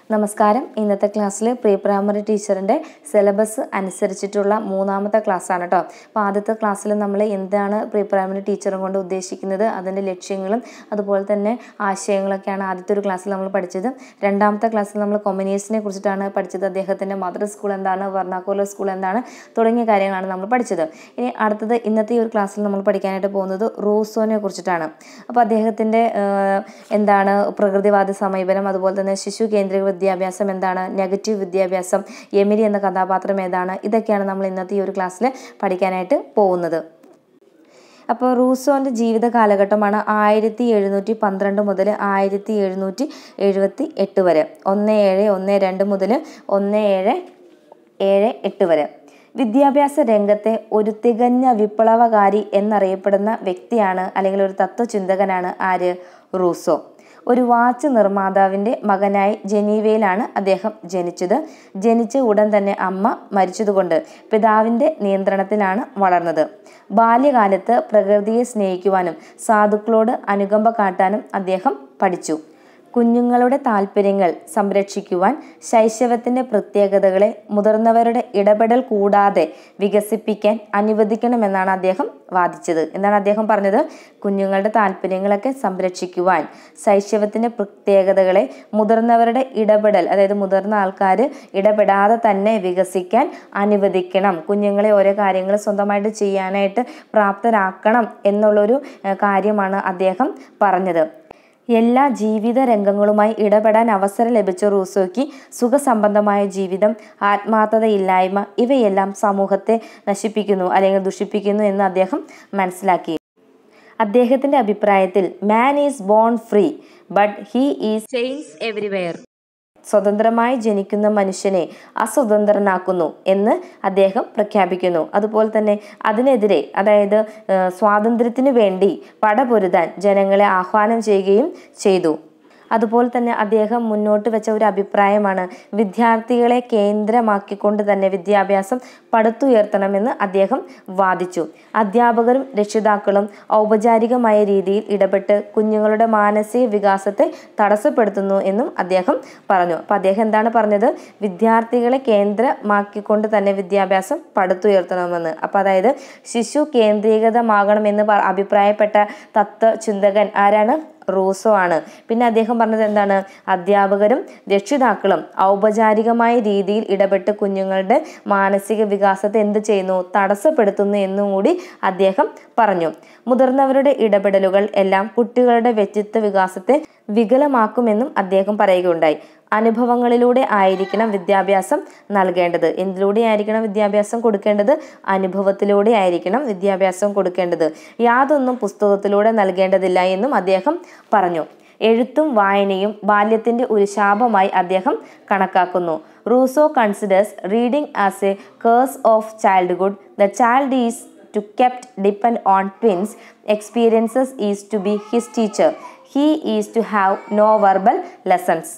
നമസ്കാരം ഇന്നത്തെ ക്ലാസ്സിൽ പ്രീ പ്രൈമറി ടീച്ചറിൻ്റെ സിലബസ് അനുസരിച്ചിട്ടുള്ള മൂന്നാമത്തെ ക്ലാസ്സാണ് കേട്ടോ അപ്പോൾ ആദ്യത്തെ ക്ലാസ്സിൽ നമ്മൾ എന്താണ് പ്രീ പ്രൈമറി ടീച്ചറും കൊണ്ട് ഉദ്ദേശിക്കുന്നത് അതിൻ്റെ ലക്ഷ്യങ്ങളും അതുപോലെ തന്നെ ആശയങ്ങളൊക്കെയാണ് ആദ്യത്തെ ഒരു ക്ലാസ്സിൽ നമ്മൾ പഠിച്ചത് രണ്ടാമത്തെ ക്ലാസ്സിൽ നമ്മൾ കൊമനീസിനെ കുറിച്ചിട്ടാണ് പഠിച്ചത് അദ്ദേഹത്തിൻ്റെ മദർ സ്കൂൾ എന്താണ് വർണ്ണാക്കോല സ്കൂൾ എന്താണ് തുടങ്ങിയ കാര്യങ്ങളാണ് നമ്മൾ പഠിച്ചത് ഇനി അടുത്തത് ഇന്നത്തെ ഈ ഒരു ക്ലാസ്സിൽ നമ്മൾ പഠിക്കാനായിട്ട് പോകുന്നത് റൂസോനെ കുറിച്ചിട്ടാണ് അപ്പോൾ അദ്ദേഹത്തിൻ്റെ എന്താണ് പ്രകൃതിവാദ സമീപനം അതുപോലെ തന്നെ ശിശു കേന്ദ്രീക വിദ്യാഭ്യാസം എന്താണ് നെഗറ്റീവ് വിദ്യാഭ്യാസം എമിലി എന്ന കഥാപാത്രം ഏതാണ് ഇതൊക്കെയാണ് നമ്മൾ ഇന്നത്തെ ഈ ഒരു ക്ലാസ്സിൽ പഠിക്കാനായിട്ട് പോകുന്നത് അപ്പോൾ റൂസോൻ്റെ ജീവിത കാലഘട്ടമാണ് ആയിരത്തി എഴുന്നൂറ്റി പന്ത്രണ്ട് മുതൽ ആയിരത്തി എഴുന്നൂറ്റി എഴുപത്തി എട്ട് വരെ ഒന്ന് ഏഴ് ഒന്ന് രണ്ട് മുതൽ ഒന്ന് ഏഴ് ഏഴ് എട്ട് വരെ വിദ്യാഭ്യാസ രംഗത്തെ ഒരു തികഞ്ഞ വിപ്ലവകാരി എന്നറിയപ്പെടുന്ന വ്യക്തിയാണ് അല്ലെങ്കിൽ ഒരു തത്വചിന്തകനാണ് ആര് റൂസോ ഒരു വാച്ച് നിർമ്മാതാവിൻ്റെ മകനായി ജനീവയിലാണ് അദ്ദേഹം ജനിച്ചത് ജനിച്ച ഉടൻ തന്നെ അമ്മ മരിച്ചതുകൊണ്ട് പിതാവിൻ്റെ നിയന്ത്രണത്തിലാണ് വളർന്നത് ബാല്യകാലത്ത് പ്രകൃതിയെ സ്നേഹിക്കുവാനും സാധുക്കളോട് അനുകമ്പ കാട്ടാനും അദ്ദേഹം പഠിച്ചു കുഞ്ഞുങ്ങളുടെ താല്പര്യങ്ങൾ സംരക്ഷിക്കുവാൻ ശൈശവത്തിൻ്റെ പ്രത്യേകതകളെ മുതിർന്നവരുടെ ഇടപെടൽ കൂടാതെ വികസിപ്പിക്കാൻ അനുവദിക്കണമെന്നാണ് അദ്ദേഹം വാദിച്ചത് എന്താണ് അദ്ദേഹം പറഞ്ഞത് കുഞ്ഞുങ്ങളുടെ താല്പര്യങ്ങളൊക്കെ സംരക്ഷിക്കുവാൻ ശൈശവത്തിൻ്റെ പ്രത്യേകതകളെ മുതിർന്നവരുടെ ഇടപെടൽ അതായത് മുതിർന്ന ആൾക്കാർ ഇടപെടാതെ തന്നെ വികസിക്കാൻ അനുവദിക്കണം കുഞ്ഞുങ്ങളെ ഓരോ കാര്യങ്ങൾ സ്വന്തമായിട്ട് ചെയ്യാനായിട്ട് പ്രാപ്തരാക്കണം എന്നുള്ളൊരു കാര്യമാണ് അദ്ദേഹം പറഞ്ഞത് എല്ലാ ജീവിത രംഗങ്ങളുമായി ഇടപെടാൻ അവസരം ലഭിച്ച റൂസോയ്ക്ക് സുഖസംബന്ധമായ ജീവിതം ആത്മാർത്ഥതയില്ലായ്മ ഇവയെല്ലാം സമൂഹത്തെ നശിപ്പിക്കുന്നു അല്ലെങ്കിൽ ദുഷിപ്പിക്കുന്നു എന്ന് അദ്ദേഹം മനസ്സിലാക്കി അദ്ദേഹത്തിന്റെ അഭിപ്രായത്തിൽ man is born free but he is chains everywhere സ്വതന്ത്രമായി ജനിക്കുന്ന മനുഷ്യനെ അസ്വതന്ത്രനാക്കുന്നു എന്ന് അദ്ദേഹം പ്രഖ്യാപിക്കുന്നു അതുപോലെ തന്നെ അതിനെതിരെ അതായത് സ്വാതന്ത്ര്യത്തിനു വേണ്ടി പടപൊരുതാൻ ജനങ്ങളെ ആഹ്വാനം ചെയ്യുകയും ചെയ്തു അതുപോലെ തന്നെ അദ്ദേഹം മുന്നോട്ട് വെച്ച ഒരു അഭിപ്രായമാണ് വിദ്യാർത്ഥികളെ കേന്ദ്രമാക്കിക്കൊണ്ട് തന്നെ വിദ്യാഭ്യാസം പടുത്തുയർത്തണമെന്ന് അദ്ദേഹം വാദിച്ചു അധ്യാപകരും രക്ഷിതാക്കളും ഔപചാരികമായ രീതിയിൽ ഇടപെട്ട് കുഞ്ഞുങ്ങളുടെ മാനസിക വികാസത്തെ തടസ്സപ്പെടുത്തുന്നു എന്നും അദ്ദേഹം പറഞ്ഞു അപ്പം അദ്ദേഹം എന്താണ് പറഞ്ഞത് വിദ്യാർത്ഥികളെ കേന്ദ്രമാക്കിക്കൊണ്ട് തന്നെ വിദ്യാഭ്യാസം പടുത്തുയർത്തണമെന്ന് അപ്പം അതായത് ശിശു കേന്ദ്രീകൃതമാകണമെന്ന് അഭിപ്രായപ്പെട്ട തത്വചിന്തകൻ ആരാണ് റൂസോ ആണ് പിന്നെ അദ്ദേഹം പറഞ്ഞത് എന്താണ് അധ്യാപകരും രക്ഷിതാക്കളും ഔപചാരികമായ രീതിയിൽ ഇടപെട്ട് കുഞ്ഞുങ്ങളുടെ മാനസിക വികാസത്തെ എന്ത് ചെയ്യുന്നു തടസ്സപ്പെടുത്തുന്നു എന്നും കൂടി അദ്ദേഹം പറഞ്ഞു മുതിർന്നവരുടെ ഇടപെടലുകൾ എല്ലാം കുട്ടികളുടെ വ്യക്തിത്വ വികാസത്തെ വികലമാക്കുമെന്നും അദ്ദേഹം പറയുകയുണ്ടായി അനുഭവങ്ങളിലൂടെ ആയിരിക്കണം വിദ്യാഭ്യാസം നൽകേണ്ടത് എന്തിലൂടെ ആയിരിക്കണം വിദ്യാഭ്യാസം കൊടുക്കേണ്ടത് അനുഭവത്തിലൂടെ ആയിരിക്കണം വിദ്യാഭ്യാസം കൊടുക്കേണ്ടത് യാതൊന്നും പുസ്തകത്തിലൂടെ നൽകേണ്ടതില്ല എന്നും അദ്ദേഹം പറഞ്ഞു എഴുത്തും വായനയും ബാല്യത്തിന്റെ ഒരു ശാപമായി അദ്ദേഹം കണക്കാക്കുന്നു Rousseau considers reading as a curse of childhood the child is to kept depend on twins experiences is to be his teacher he is to have no verbal lessons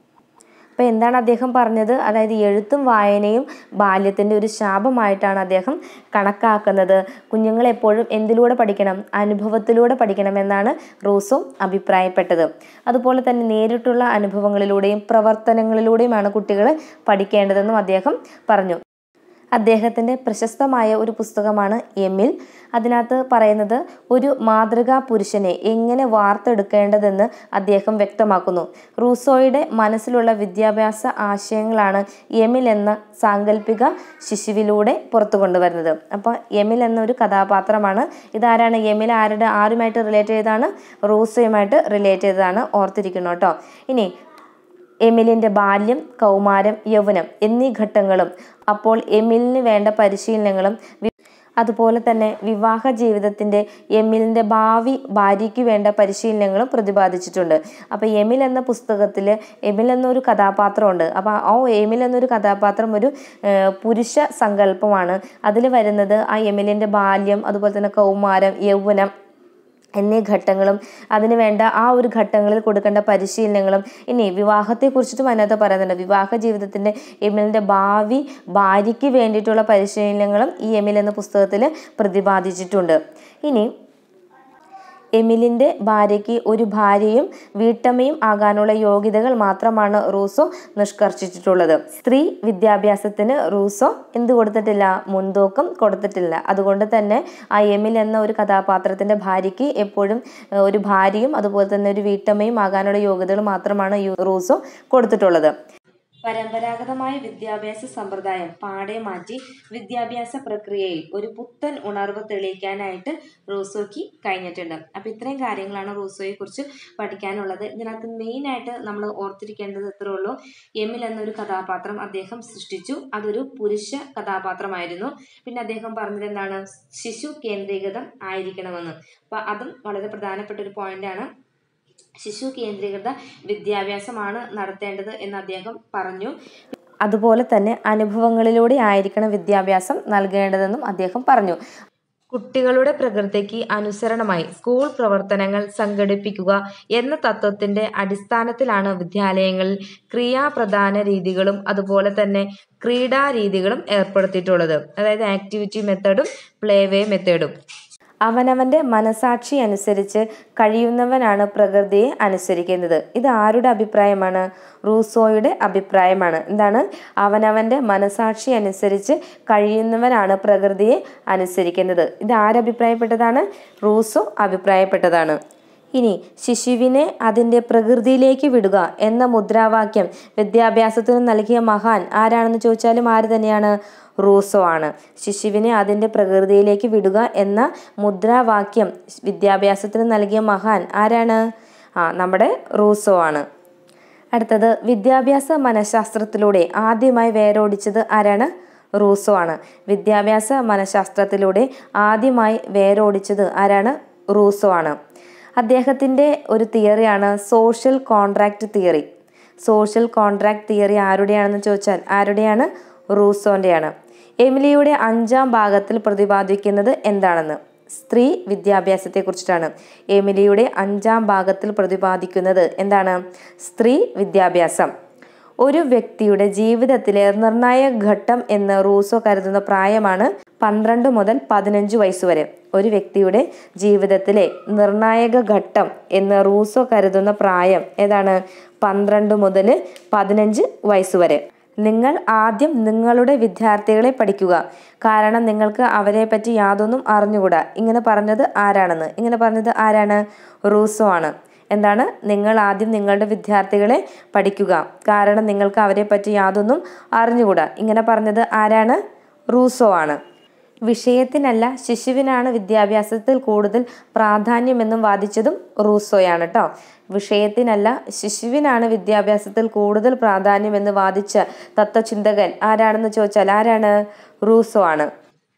അപ്പോൾ എന്താണ് അദ്ദേഹം പറഞ്ഞത് അതായത് എഴുത്തും വായനയും ബാല്യത്തിൻ്റെ ഒരു ശാപമായിട്ടാണ് അദ്ദേഹം കണക്കാക്കുന്നത് കുഞ്ഞുങ്ങൾ എപ്പോഴും എന്തിലൂടെ പഠിക്കണം അനുഭവത്തിലൂടെ പഠിക്കണമെന്നാണ് റൂസോ അഭിപ്രായപ്പെട്ടത് അതുപോലെ തന്നെ നേരിട്ടുള്ള അനുഭവങ്ങളിലൂടെയും പ്രവർത്തനങ്ങളിലൂടെയുമാണ് കുട്ടികൾ പഠിക്കേണ്ടതെന്നും അദ്ദേഹം പറഞ്ഞു അദ്ദേഹത്തിൻ്റെ പ്രശസ്തമായ ഒരു പുസ്തകമാണ് എമിൽ അതിനകത്ത് പറയുന്നത് ഒരു മാതൃകാ പുരുഷനെ എങ്ങനെ വാർത്തെടുക്കേണ്ടതെന്ന് അദ്ദേഹം വ്യക്തമാക്കുന്നു റൂസോയുടെ മനസ്സിലുള്ള വിദ്യാഭ്യാസ ആശയങ്ങളാണ് എമിൽ എന്ന സാങ്കല്പിക ശിശുവിലൂടെ പുറത്തു കൊണ്ടുവരുന്നത് അപ്പോൾ എമിൽ എന്നൊരു കഥാപാത്രമാണ് ഇതാരാണ് എമിൽ ആരുടെ ആരുമായിട്ട് റിലേറ്റ് ചെയ്താണ് റൂസോയുമായിട്ട് റിലേറ്റ് ചെയ്തതാണ് ഓർത്തിരിക്കണം കേട്ടോ ഇനി എമിലിൻ്റെ ബാല്യം കൗമാരം യൗവനം എന്നീ ഘട്ടങ്ങളും അപ്പോൾ എമിലിന് വേണ്ട പരിശീലനങ്ങളും അതുപോലെ തന്നെ വിവാഹ ജീവിതത്തിൻ്റെ എമിലിൻ്റെ ഭാവി ഭാര്യയ്ക്ക് വേണ്ട പരിശീലനങ്ങളും പ്രതിപാദിച്ചിട്ടുണ്ട് അപ്പോൾ എമിൽ എന്ന പുസ്തകത്തിൽ എമിൽ എന്നൊരു കഥാപാത്രമുണ്ട് അപ്പോൾ ആ എമിൽ എന്നൊരു കഥാപാത്രം ഒരു പുരുഷ സങ്കല്പമാണ് അതിൽ വരുന്നത് ആ എമിലിൻ്റെ ബാല്യം അതുപോലെ തന്നെ കൗമാരം യൗവനം എന്നീ ഘട്ടങ്ങളും അതിന് വേണ്ട ആ ഒരു ഘട്ടങ്ങളിൽ കൊടുക്കേണ്ട പരിശീലനങ്ങളും ഇനി വിവാഹത്തെ കുറിച്ചിട്ടും അതിനകത്ത് പറയുന്നുണ്ട് വിവാഹ ജീവിതത്തിൻ്റെ എമിലിൻ്റെ ഭാവി ഭാര്യയ്ക്ക് വേണ്ടിയിട്ടുള്ള പരിശീലനങ്ങളും ഈ എമിൽ എന്ന പുസ്തകത്തിൽ പ്രതിപാദിച്ചിട്ടുണ്ട് ഇനി എമിലിൻ്റെ ഭാര്യയ്ക്ക് ഒരു ഭാര്യയും വീട്ടമ്മയും ആകാനുള്ള യോഗ്യതകൾ മാത്രമാണ് റൂസോ നിഷ്കർഷിച്ചിട്ടുള്ളത് സ്ത്രീ വിദ്യാഭ്യാസത്തിന് റൂസോ എന്ത് കൊടുത്തിട്ടില്ല മുൻതൂക്കം കൊടുത്തിട്ടില്ല അതുകൊണ്ട് തന്നെ ആ എമിൽ എന്ന ഒരു കഥാപാത്രത്തിൻ്റെ ഭാര്യയ്ക്ക് എപ്പോഴും ഏഹ്, ഒരു ഭാര്യയും അതുപോലെ തന്നെ ഒരു വീട്ടമ്മയും ആകാനുള്ള യോഗ്യതകൾ മാത്രമാണ് യു- റൂസോ കൊടുത്തിട്ടുള്ളത് പരമ്പരാഗതമായ വിദ്യാഭ്യാസ സമ്പ്രദായം പാടെ മാറ്റി വിദ്യാഭ്യാസ പ്രക്രിയയിൽ ഒരു പുത്തൻ ഉണർവ് തെളിയിക്കാനായിട്ട് റൂസോയ്ക്ക് കഴിഞ്ഞിട്ടുണ്ട് അപ്പോൾ ഇത്രയും കാര്യങ്ങളാണ് റൂസോയെ കുറിച്ച് പഠിക്കാനുള്ളത് ഇതിനകത്ത് മെയിനായിട്ട് നമ്മൾ ഓർത്തിരിക്കേണ്ടത് ഇത്രേ ഉള്ളൂ എമിൽ എന്നൊരു കഥാപാത്രം അദ്ദേഹം സൃഷ്ടിച്ചു അതൊരു പുരുഷ കഥാപാത്രമായിരുന്നു പിന്നെ അദ്ദേഹം പറഞ്ഞത് എന്താണ് ശിശു കേന്ദ്രീകൃതം ആയിരിക്കണമെന്ന് അപ്പോൾ അതും വളരെ പ്രധാനപ്പെട്ട ഒരു പോയിന്റാണ് ശിശു കേന്ദ്രീകൃത വിദ്യാഭ്യാസമാണ് നടത്തേണ്ടത് എന്ന് അദ്ദേഹം പറഞ്ഞു അതുപോലെ തന്നെ അനുഭവങ്ങളിലൂടെ ആയിരിക്കണം വിദ്യാഭ്യാസം നൽകേണ്ടതെന്നും അദ്ദേഹം പറഞ്ഞു കുട്ടികളുടെ പ്രകൃതിക്ക് അനുസരണമായി സ്കൂൾ പ്രവർത്തനങ്ങൾ സംഘടിപ്പിക്കുക എന്ന തത്വത്തിന്റെ അടിസ്ഥാനത്തിലാണ് വിദ്യാലയങ്ങളിൽ ക്രിയാപ്രധാന രീതികളും അതുപോലെ തന്നെ ക്രീഡാ രീതികളും ഏർപ്പെടുത്തിയിട്ടുള്ളത് അതായത് ആക്ടിവിറ്റി മെത്തേഡും പ്ലേവേ മെത്തേഡും അവനവൻ്റെ മനസാക്ഷി അനുസരിച്ച് കഴിയുന്നവനാണ് പ്രകൃതിയെ അനുസരിക്കുന്നത് ഇത് ആരുടെ അഭിപ്രായമാണ് റൂസോയുടെ അഭിപ്രായമാണ് എന്താണ് അവനവൻ്റെ മനസാക്ഷി അനുസരിച്ച് കഴിയുന്നവനാണ് പ്രകൃതിയെ അനുസരിക്കുന്നത് ഇത് ആരഭിപ്രായപ്പെട്ടതാണ് റൂസോ അഭിപ്രായപ്പെട്ടതാണ് ഇനി ശിശുവിനെ അതിൻ്റെ പ്രകൃതിയിലേക്ക് വിടുക എന്ന മുദ്രാവാക്യം വിദ്യാഭ്യാസത്തിന് നൽകിയ മഹാൻ ആരാണെന്ന് ചോദിച്ചാലും ആര് തന്നെയാണ് റൂസോ ആണ് ശിശുവിനെ അതിൻ്റെ പ്രകൃതിയിലേക്ക് വിടുക എന്ന മുദ്രാവാക്യം വിദ്യാഭ്യാസത്തിന് നൽകിയ മഹാൻ ആരാണ് ആ നമ്മുടെ റൂസോ ആണ് അടുത്തത് വിദ്യാഭ്യാസ മനഃശാസ്ത്രത്തിലൂടെ ആദ്യമായി വേരോടിച്ചത് ആരാണ് റൂസോ ആണ് വിദ്യാഭ്യാസ മനഃശാസ്ത്രത്തിലൂടെ ആദ്യമായി വേരോടിച്ചത് ആരാണ് റൂസോ ആണ് അദ്ദേഹത്തിൻ്റെ ഒരു തിയറിയാണ് social contract theory social contract theory ആരുടെയാണെന്ന് ചോദിച്ചാൽ ആരുടെയാണ് റൂസോൻ്റെയാണ് എമിലിയുടെ അഞ്ചാം ഭാഗത്തിൽ പ്രതിപാദിക്കുന്നത് എന്താണെന്ന് സ്ത്രീ വിദ്യാഭ്യാസത്തെക്കുറിച്ചിട്ടാണ് എമിലിയുടെ അഞ്ചാം ഭാഗത്തിൽ പ്രതിപാദിക്കുന്നത് എന്താണ് സ്ത്രീ വിദ്യാഭ്യാസം ഒരു വ്യക്തിയുടെ ജീവിതത്തിലെ നിർണായക ഘട്ടം എന്ന് റൂസോ കരുതുന്ന പ്രായമാണ് പന്ത്രണ്ട് മുതൽ പതിനഞ്ച് വയസ്സ് വരെ ഒരു വ്യക്തിയുടെ ജീവിതത്തിലെ നിർണായക ഘട്ടം എന്ന് റൂസോ കരുതുന്ന പ്രായം ഏതാണ് പന്ത്രണ്ട് മുതൽ പതിനഞ്ച് വയസ്സ് വരെ നിങ്ങൾ ആദ്യം നിങ്ങളുടെ വിദ്യാർത്ഥികളെ പഠിക്കുക കാരണം നിങ്ങൾക്ക് അവരെ പറ്റി യാതൊന്നും അറിഞ്ഞുകൂടാ ഇങ്ങനെ പറഞ്ഞത് ആരാണെന്ന് ഇങ്ങനെ പറഞ്ഞത് ആരാണ് റൂസോ ആണ് എന്താണ് നിങ്ങൾ ആദ്യം നിങ്ങളുടെ വിദ്യാർത്ഥികളെ പഠിക്കുക കാരണം നിങ്ങൾക്ക് അവരെ പറ്റി യാതൊന്നും അറിഞ്ഞുകൂടാ ഇങ്ങനെ പറഞ്ഞത് ആരാണ് റൂസോ ആണ് വിഷയത്തിനല്ല ശിശുവിനാണ് വിദ്യാഭ്യാസത്തിൽ കൂടുതൽ പ്രാധാന്യമെന്നും വാദിച്ചതും റൂസോയാണ് കേട്ടോ വിഷയത്തിനല്ല ശിശുവിനാണ് വിദ്യാഭ്യാസത്തിൽ കൂടുതൽ പ്രാധാന്യമെന്ന് വാദിച്ച തത്വചിന്തകൻ ആരാണെന്ന് ചോദിച്ചാൽ ആരാണ് റൂസോ ആണ്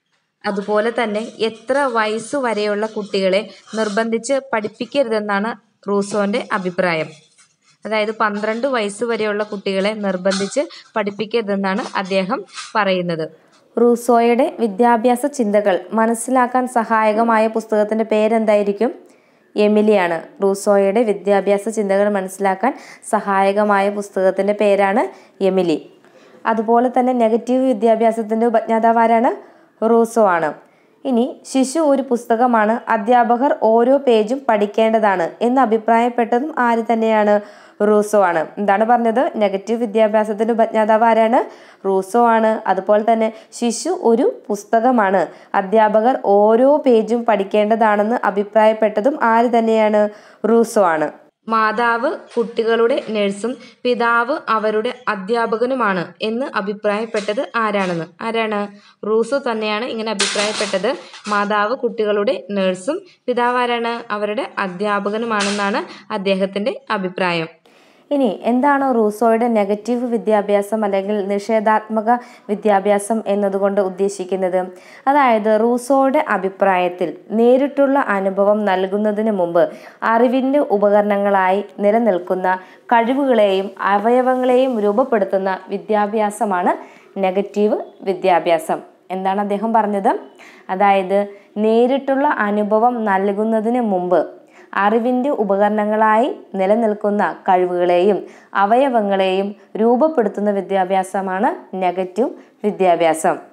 അതുപോലെ തന്നെ എത്ര വയസ്സു വരെയുള്ള കുട്ടികളെ നിർബന്ധിച്ച് പഠിപ്പിക്കരുതെന്നാണ് റൂസോന്റെ അഭിപ്രായം അതായത് പന്ത്രണ്ട് വയസ്സ് വരെയുള്ള കുട്ടികളെ നിർബന്ധിച്ച് പഠിപ്പിക്കരുതെന്നാണ് അദ്ദേഹം പറയുന്നത് റൂസോയുടെ വിദ്യാഭ്യാസ ചിന്തകൾ മനസ്സിലാക്കാൻ സഹായകമായ പുസ്തകത്തിൻ്റെ പേരെന്തായിരിക്കും എമിലിയാണ് റൂസോയുടെ വിദ്യാഭ്യാസ ചിന്തകൾ മനസ്സിലാക്കാൻ സഹായകമായ പുസ്തകത്തിൻ്റെ പേരാണ് എമിലി അതുപോലെ തന്നെ നെഗറ്റീവ് വിദ്യാഭ്യാസത്തിൻ്റെ ഉപജ്ഞാതാവ് ആരാണ് റൂസോ ആണ് ഇനി ശിശു ഒരു പുസ്തകമാണ് അധ്യാപകർ ഓരോ പേജും പഠിക്കേണ്ടതാണ് എന്ന് അഭിപ്രായപ്പെട്ടതും ആര് തന്നെയാണ് റൂസോ ആണ് എന്താണ് പറഞ്ഞത് നെഗറ്റീവ് വിദ്യാഭ്യാസത്തിന്റെ ഉപജ്ഞാതാവ് ആരാണ് റൂസോ ആണ് അതുപോലെ തന്നെ ശിശു ഒരു പുസ്തകമാണ് അധ്യാപകർ ഓരോ പേജും പഠിക്കേണ്ടതാണെന്ന് അഭിപ്രായപ്പെട്ടതും ആര് തന്നെയാണ് റൂസോ ആണ് മാതാവ് കുട്ടികളുടെ നഴ്സും പിതാവ് അവരുടെ അധ്യാപകനുമാണ് എന്ന് അഭിപ്രായപ്പെട്ടത് ആരാണെന്ന് ആരാണ് റൂസോ തന്നെയാണ് ഇങ്ങനെ അഭിപ്രായപ്പെട്ടത് മാതാവ് കുട്ടികളുടെ നഴ്സും പിതാവ് ആരാണ് അവരുടെ അധ്യാപകനുമാണെന്നാണ് അദ്ദേഹത്തിൻ്റെ അഭിപ്രായം ഇനി എന്താണ് റൂസോയുടെ നെഗറ്റീവ് വിദ്യാഭ്യാസം അല്ലെങ്കിൽ നിഷേധാത്മക വിദ്യാഭ്യാസം എന്നതുകൊണ്ട് ഉദ്ദേശിക്കുന്നത് അതായത് റൂസോയുടെ അഭിപ്രായത്തിൽ നേരിട്ടുള്ള അനുഭവം നൽകുന്നതിന് മുമ്പ് അറിവിൻ്റെ ഉപകരണങ്ങളായി നിലനിൽക്കുന്ന കഴിവുകളെയും അവയവങ്ങളെയും രൂപപ്പെടുത്തുന്ന വിദ്യാഭ്യാസമാണ് നെഗറ്റീവ് വിദ്യാഭ്യാസം എന്താണ് അദ്ദേഹം പറഞ്ഞത് അതായത് നേരിട്ടുള്ള അനുഭവം നൽകുന്നതിന് മുമ്പ് അറിവിൻ്റെ ഉപകരണങ്ങളായി നിലനിൽക്കുന്ന കഴിവുകളെയും അവയവങ്ങളെയും രൂപപ്പെടുത്തുന്ന വിദ്യാഭ്യാസമാണ് നെഗറ്റീവ് വിദ്യാഭ്യാസം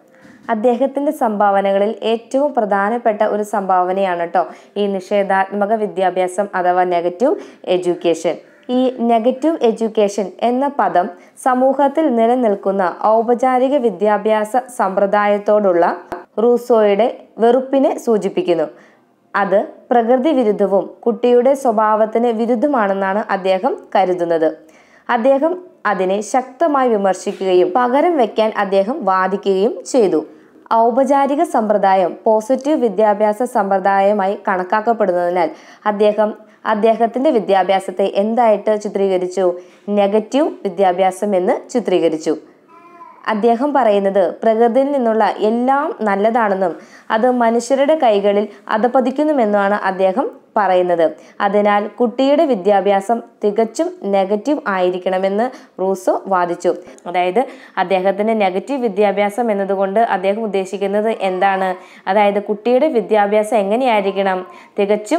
അദ്ദേഹത്തിൻ്റെ സംഭാവനകളിൽ ഏറ്റവും പ്രധാനപ്പെട്ട ഒരു സംഭാവനയാണ് കേട്ടോ ഈ നിഷേധാത്മക വിദ്യാഭ്യാസം അഥവാ നെഗറ്റീവ് എഡ്യൂക്കേഷൻ ഈ നെഗറ്റീവ് എഡ്യൂക്കേഷൻ എന്ന പദം സമൂഹത്തിൽ നിലനിൽക്കുന്ന ഔപചാരിക വിദ്യാഭ്യാസ സമ്പ്രദായത്തോടുള്ള റൂസോയുടെ വെറുപ്പിനെ സൂചിപ്പിക്കുന്നു അത് പ്രകൃതി വിരുദ്ധവും കുട്ടിയുടെ സ്വഭാവത്തിന് വിരുദ്ധമാണെന്നാണ് അദ്ദേഹം കരുതുന്നത് അദ്ദേഹം അതിനെ ശക്തമായി വിമർശിക്കുകയും പകരം വയ്ക്കാൻ അദ്ദേഹം വാദിക്കുകയും ചെയ്തു ഔപചാരിക സമ്പ്രദായം പോസിറ്റീവ് വിദ്യാഭ്യാസ സമ്പ്രദായമായി കണക്കാക്കപ്പെടുന്നതിനാൽ അദ്ദേഹം അദ്ദേഹത്തിന്റെ വിദ്യാഭ്യാസത്തെ എന്തായിട്ട് ചിത്രീകരിച്ചു നെഗറ്റീവ് വിദ്യാഭ്യാസം എന്ന് ചിത്രീകരിച്ചു അദ്ദേഹം പറയുന്നത് പ്രകൃതിയിൽ നിന്നുള്ള എല്ലാം നല്ലതാണെന്നും അത് മനുഷ്യരുടെ കൈകളിൽ അധപതിക്കുന്നുമെന്നുമാണ് അദ്ദേഹം പറയുന്നത് അതിനാൽ കുട്ടിയുടെ വിദ്യാഭ്യാസം തികച്ചും നെഗറ്റീവ് ആയിരിക്കണമെന്ന് റൂസോ വാദിച്ചു അതായത് അദ്ദേഹത്തിന്റെ നെഗറ്റീവ് വിദ്യാഭ്യാസം എന്നതുകൊണ്ട് അദ്ദേഹം ഉദ്ദേശിക്കുന്നത് എന്താണ് അതായത് കുട്ടിയുടെ വിദ്യാഭ്യാസം എങ്ങനെയായിരിക്കണം തികച്ചും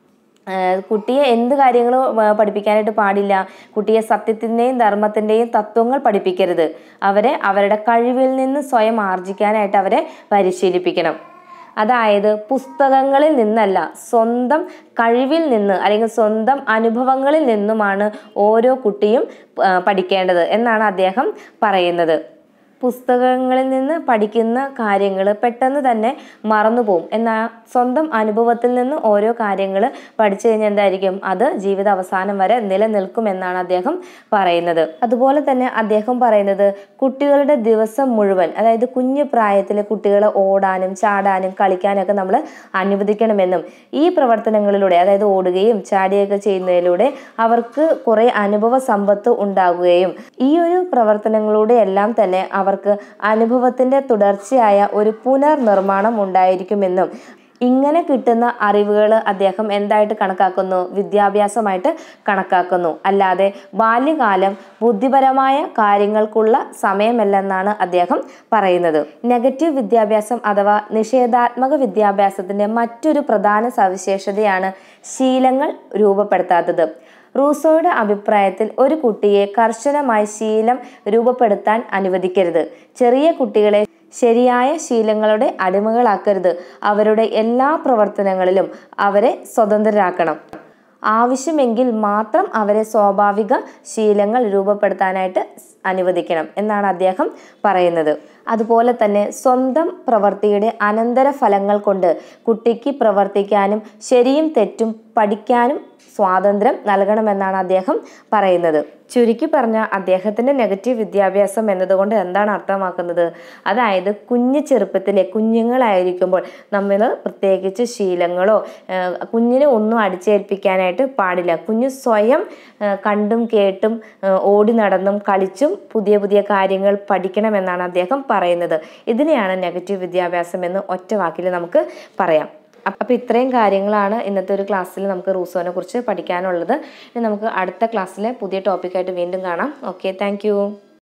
ആഹ് കുട്ടിയെ എന്ത് കാര്യങ്ങളും ആഹ് പഠിപ്പിക്കാനായിട്ട് പാടില്ല കുട്ടിയെ സത്യത്തിൻ്റെയും ധർമ്മത്തിൻ്റെയും തത്വങ്ങൾ പഠിപ്പിക്കരുത് അവരെ അവരുടെ കഴിവിൽ നിന്ന് സ്വയം ആർജിക്കാനായിട്ട് അവരെ പരിശീലിപ്പിക്കണം അതായത് പുസ്തകങ്ങളിൽ നിന്നല്ല സ്വന്തം കഴിവിൽ നിന്ന് അല്ലെങ്കിൽ സ്വന്തം അനുഭവങ്ങളിൽ നിന്നുമാണ് ഓരോ കുട്ടിയും ആഹ് പഠിക്കേണ്ടത് എന്നാണ് അദ്ദേഹം പറയുന്നത് പുസ്തകങ്ങളിൽ നിന്ന് പഠിക്കുന്ന കാര്യങ്ങൾ പെട്ടെന്ന് തന്നെ മറന്നു പോകും എന്നാൽ സ്വന്തം അനുഭവത്തിൽ നിന്ന് ഓരോ കാര്യങ്ങൾ പഠിച്ചു കഴിഞ്ഞാൽ എന്തായിരിക്കും അത് ജീവിത അവസാനം വരെ നിലനിൽക്കുമെന്നാണ് അദ്ദേഹം പറയുന്നത് അതുപോലെ തന്നെ അദ്ദേഹം പറയുന്നത് കുട്ടികളുടെ ദിവസം മുഴുവൻ അതായത് കുഞ്ഞു പ്രായത്തിൽ കുട്ടികളെ ഓടാനും ചാടാനും കളിക്കാനൊക്കെ നമ്മൾ അനുവദിക്കണമെന്നും ഈ പ്രവർത്തനങ്ങളിലൂടെ അതായത് ഓടുകയും ചാടുകയൊക്കെ ചെയ്യുന്നതിലൂടെ അവർക്ക് കുറെ അനുഭവ സമ്പത്ത് ഉണ്ടാകുകയും ഈ ഒരു പ്രവർത്തനങ്ങളിലൂടെ എല്ലാം തന്നെ അവർക്ക് അനുഭവത്തിന്റെ തുടർച്ചയായ ഒരു പുനർനിർമ്മാണം ഉണ്ടായിരിക്കുമെന്നും ഇങ്ങനെ കിട്ടുന്ന അറിവുകൾ അദ്ദേഹം എന്തായിട്ട് കണക്കാക്കുന്നു വിദ്യാഭ്യാസമായിട്ട് കണക്കാക്കുന്നു അല്ലാതെ ബാല്യകാലം ബുദ്ധിപരമായ കാര്യങ്ങൾക്കുള്ള സമയമല്ലെന്നാണ് അദ്ദേഹം പറയുന്നത് നെഗറ്റീവ് വിദ്യാഭ്യാസം അഥവാ നിഷേധാത്മക വിദ്യാഭ്യാസത്തിന്റെ മറ്റൊരു പ്രധാന സവിശേഷതയാണ് ശീലങ്ങൾ രൂപപ്പെടുത്താത്തത് റൂസോയുടെ അഭിപ്രായത്തിൽ ഒരു കുട്ടിയെ കർശനമായി ശീലം രൂപപ്പെടുത്താൻ അനുവദിക്കരുത് ചെറിയ കുട്ടികളെ ശരിയായ ശീലങ്ങളുടെ അടിമകളാക്കരുത് അവരുടെ എല്ലാ പ്രവർത്തനങ്ങളിലും അവരെ സ്വതന്ത്രരാക്കണം ആവശ്യമെങ്കിൽ മാത്രം അവരെ സ്വാഭാവിക ശീലങ്ങൾ രൂപപ്പെടുത്താനായിട്ട് അനുവദിക്കണം എന്നാണ് അദ്ദേഹം പറയുന്നത് അതുപോലെ തന്നെ സ്വന്തം പ്രവൃത്തിയുടെ അനന്തര ഫലങ്ങൾ കൊണ്ട് കുട്ടിക്ക് പ്രവർത്തിക്കാനും ശരിയും തെറ്റും പഠിക്കാനും സ്വാതന്ത്ര്യം നൽകണമെന്നാണ് അദ്ദേഹം പറയുന്നത് ചുരുക്കി പറഞ്ഞ അദ്ദേഹത്തിന്റെ നെഗറ്റീവ് വിദ്യാഭ്യാസം എന്നതുകൊണ്ട് എന്താണ് അർത്ഥമാക്കുന്നത് അതായത് കുഞ്ഞു ചെറുപ്പത്തിലെ കുഞ്ഞുങ്ങളായിരിക്കുമ്പോൾ നമ്മൾ പ്രത്യേകിച്ച് ശീലങ്ങളോ ഏഹ് കുഞ്ഞിനെ ഒന്നും അടിച്ചേൽപ്പിക്കാനായിട്ട് പാടില്ല കുഞ്ഞ് സ്വയം ഏഹ് കണ്ടും കേട്ടും ഏഹ് ഓടി നടന്നും കളിച്ചും പുതിയ പുതിയ കാര്യങ്ങൾ പഠിക്കണമെന്നാണ് അദ്ദേഹം പറയുന്നത് ഇതിനെയാണ് നെഗറ്റീവ് വിദ്യാഭ്യാസം എന്ന് ഒറ്റ വാക്കിൽ നമുക്ക് പറയാം അപ്പോൾ ഇത്രയും കാര്യങ്ങളാണ് ഇന്നത്തെ ഒരു ക്ലാസ്സിൽ നമുക്ക് റൂസോനെ കുറിച്ച് പഠിക്കാനുള്ളത് ഇനി നമുക്ക് അടുത്ത ക്ലാസ്സിലെ പുതിയ ടോപ്പിക്കായിട്ട് വീണ്ടും കാണാം ഓക്കെ താങ്ക്